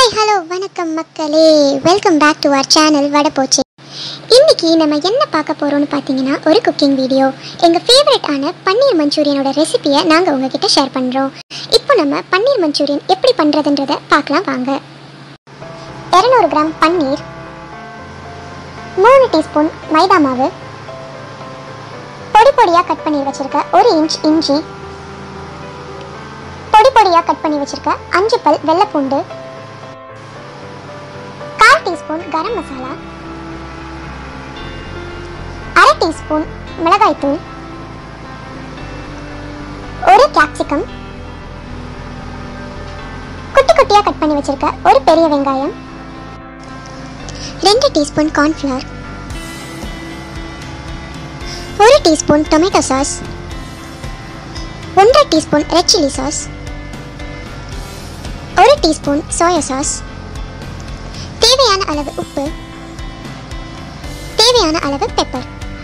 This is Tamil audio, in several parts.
ஹலோ வணக்கம் மக்களே welcome back to our channel வடப்போச்சு இன்னைக்கு நம்ம என்ன பார்க்க போகிறோம்னு பார்த்தீங்கன்னா ஒரு குக்கிங் வீடியோ எங்கள் ஃபேவரட்டான பன்னீர் மஞ்சூரியனோட ரெசிபியை நாங்கள் உங்ககிட்ட ஷேர் பண்ணுறோம் இப்போ நம்ம பன்னீர் மஞ்சூரியன் எப்படி பண்ணுறதுன்றதை பார்க்கலாம் வாங்க இரநூறு கிராம் பன்னீர் மூணு டீஸ்பூன் மைதா மாவு பொடி பொடியாக கட் பண்ணி வச்சுருக்க ஒரு இன்ச் இஞ்சி பொடி பொடியாக கட் பண்ணி வச்சுருக்க அஞ்சு பல் வெள்ளைப்பூண்டு கால் டீஸ்பூன் கரம் மசாலா அரை டீஸ்பூன் மிளகாய்த்தூள் ஒரு கேப்சிகம் குட்டி குட்டியாக கட் பண்ணி வச்சிருக்க ஒரு பெரிய வெங்காயம் ரெண்டு டீஸ்பூன் கார்ன்ஃப்ளவர் ஒரு டீஸ்பூன் டொமேட்டோ சாஸ் ஒன்றரை டீஸ்பூன் ரெட் சில்லி சாஸ் ஒரு டீஸ்பூன் சோயா சாஸ் தேவையான அளவு உப்பு தேவையான அளவு பெப்பர்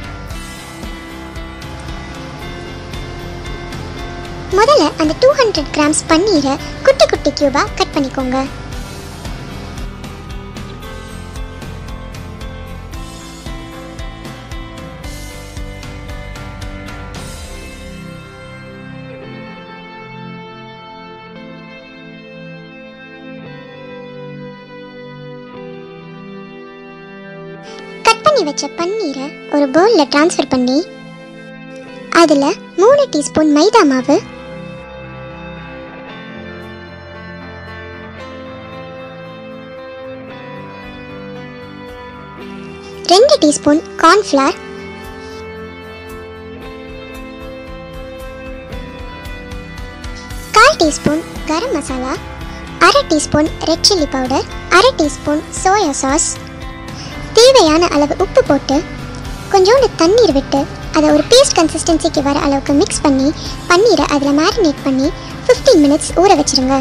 முதல்ல அந்த டூ ஹண்ட்ரட் கிராம்ஸ் பன்னீரை குட்டி குட்டி கியூபா கட் பண்ணிக்கோங்க கட் பண்ணி வச்ச பன்னீரை ஒரு பவுலில் ட்ரான்ஸ்ஃபர் பண்ணி அதில் மூணு டீஸ்பூன் மைதா மாவு ரெண்டு டீஸ்பூன் கார்ன்ஃப்ளவர் கால் டீஸ்பூன் கரம் மசாலா அரை டீஸ்பூன் ரெட் சில்லி பவுடர் அரை டீஸ்பூன் சோயா சாஸ் தேவையான அளவு உப்பு போட்டு கொஞ்சோண்டு தண்ணீர் விட்டு அதை ஒரு பேஸ்ட் கன்சிஸ்டன்சிக்கு வர அளவுக்கு மிக்ஸ் பண்ணி பன்னீரை அதில் மேரினேட் பண்ணி 15 மினிட்ஸ் ஊற வச்சிருங்க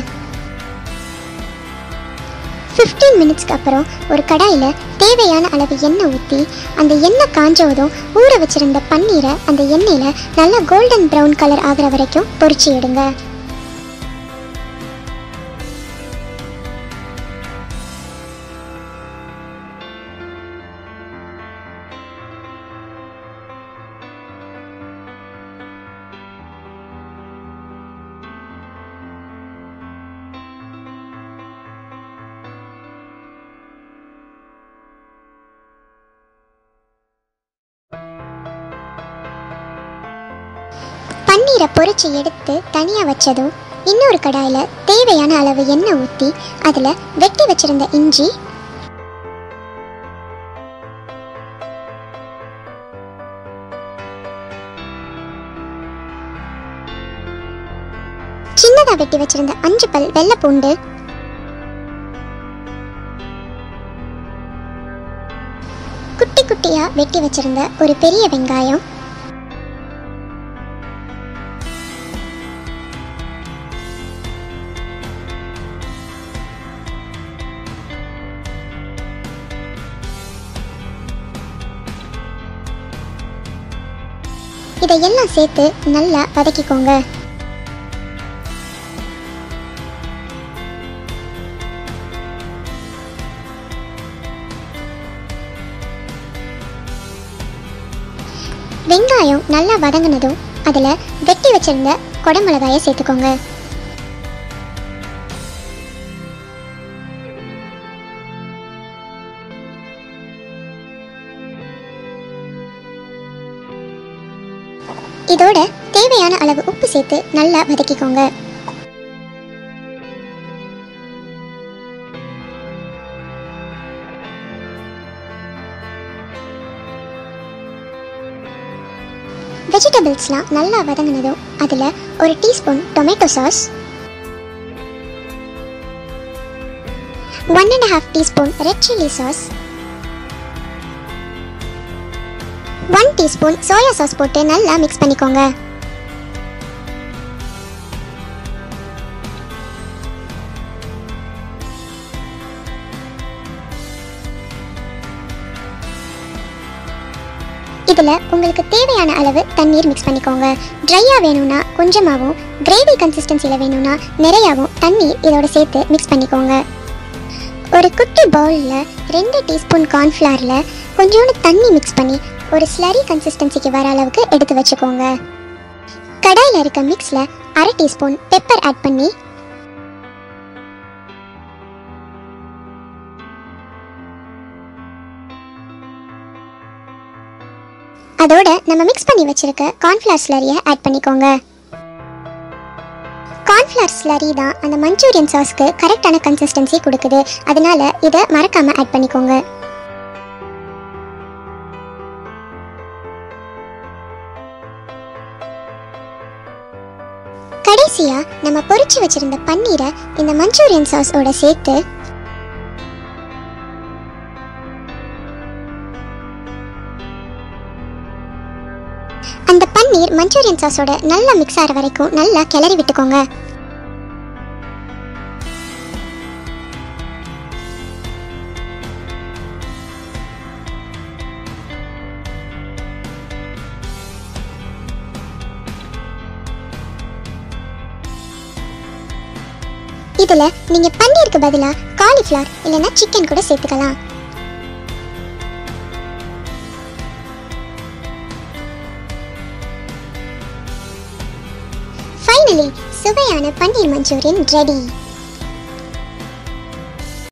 15 மினிட்ஸ்க்கு அப்புறம் ஒரு கடாயில் தேவையான அளவு எண்ணெய் ஊற்றி அந்த எண்ணெய் காஞ்சதும் ஊற வச்சிருந்த பன்னீரை அந்த எண்ணெயில் நல்லா கோல்டன் ப்ரௌன் கலர் ஆகிற வரைக்கும் பொரிச்சு எடுங்க பன்னீரை பொரிச்சு எடுத்து தனியாக வச்சதும் இன்னொரு கடாயில் தேவையான அளவு எண்ணெய் ஊற்றி அதில் வெட்டி வச்சிருந்த இஞ்சி சின்னதாக வெட்டி வச்சிருந்த அஞ்சு பல் வெள்ளை பூண்டு குட்டி குட்டியாக வெட்டி வச்சிருந்த ஒரு பெரிய வெங்காயம் இதையெல்லாம் சேர்த்து நல்லா வதக்கிக்கோங்க வெங்காயம் நல்லா வதங்கினதும் அதில் வெட்டி வச்சிருந்த குடமிளகாயை சேர்த்துக்கோங்க இதோட தேவையான அளவு உப்பு சேர்த்து நல்லா வதக்கிக்கோங்க வெஜிடபிள்ஸ்லாம் நல்லா வதங்கினதும் அதில் ஒரு teaspoon tomato sauce one and half teaspoon red chilli sauce one teaspoon soya sauce போட்டு நல்லா மிக்ஸ் பண்ணிக்கோங்க இதில் உங்களுக்கு தேவையான அளவு தண்ணீர் மிக்ஸ் பண்ணிக்கோங்க ட்ரையாக வேணும்னா கொஞ்சமாகவும் கிரேவி கன்சிஸ்டன்சியில் வேணும்னா நிறையாவும் தண்ணீர் இதோட சேர்த்து மிக்ஸ் பண்ணிக்கோங்க ஒரு குட்டி பவுலில் ரெண்டு டீஸ்பூன் கார்ன்ஃப்ளவரில் கொஞ்சோண்டு தண்ணி மிக்ஸ் பண்ணி ஒரு ஸ்லரி கன்சிஸ்டன்சிக்கு வர அளவுக்கு எடுத்து வச்சுக்கோங்க கடாயில் இருக்க மிக்ஸில் அரை டீஸ்பூன் பெப்பர் ஆட் பண்ணி அதோட நம்ம மிக்ஸ் பண்ணி வச்சிருக்க கார்ன்ஃப்ளவர் ஸ்லரியை ஆட் பண்ணிக்கோங்க கார்ன்ஃப்ளவர் ஸ்லரி தான் அந்த மஞ்சூரியன் சாஸ்க்கு கரெக்டான கன்சிஸ்டன்சி கொடுக்குது அதனால இதை மறக்காம ஆட் பண்ணிக்கோங்க கடைசியா நம்ம பொரிச்சு வச்சிருந்த பன்னீரை இந்த மஞ்சூரியன் சாஸோட சேர்த்து அந்த பன்னீர் மஞ்சூரியன் சாஸோட நல்லா மிக்ஸ் ஆகிற வரைக்கும் நல்லா கிளறி விட்டுக்கோங்க இதுல நீங்க பன்னீருக்கு பதிலா காலிஃப்ளவர் இல்லைன்னா சிக்கன் கூட சேர்த்துக்கலாம் ஃபைனலி சுவையான பன்னீர் மஞ்சூரியன் ரெடி